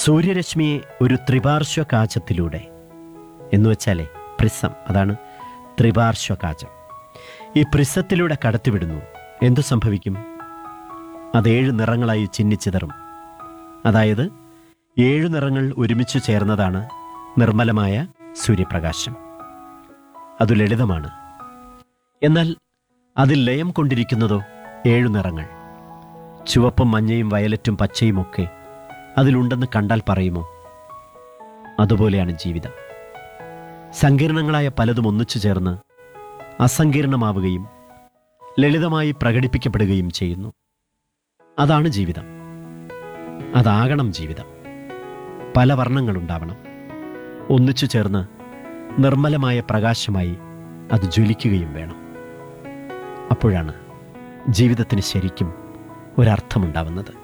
സൂര്യരശ്മിയെ ഒരു ത്രിപാർശ്വ കാചത്തിലൂടെ എന്നുവെച്ചാലേ പ്രിസം അതാണ് ത്രിപാർശ്വ കാചം ഈ പ്രിസത്തിലൂടെ കടത്തിവിടുന്നു എന്തു സംഭവിക്കും അത് ഏഴ് നിറങ്ങളായി ചിന്നിച്ചിതറും അതായത് ഏഴു നിറങ്ങൾ ഒരുമിച്ച് ചേർന്നതാണ് നിർമ്മലമായ സൂര്യപ്രകാശം അത് ലളിതമാണ് എന്നാൽ അതിൽ ലയം കൊണ്ടിരിക്കുന്നതോ ഏഴു നിറങ്ങൾ ചുവപ്പും മഞ്ഞയും വയലറ്റും പച്ചയുമൊക്കെ അതിലുണ്ടെന്ന് കണ്ടാൽ പറയുമോ അതുപോലെയാണ് ജീവിതം സങ്കീർണങ്ങളായ പലതും ഒന്നിച്ചു ചേർന്ന് അസങ്കീർണമാവുകയും ലളിതമായി പ്രകടിപ്പിക്കപ്പെടുകയും ചെയ്യുന്നു അതാണ് ജീവിതം അതാകണം ജീവിതം പല വർണ്ണങ്ങളുണ്ടാവണം ഒന്നിച്ചു ചേർന്ന് നിർമ്മലമായ പ്രകാശമായി അത് ജ്വലിക്കുകയും വേണം അപ്പോഴാണ് ജീവിതത്തിന് ശരിക്കും ഒരർത്ഥമുണ്ടാവുന്നത്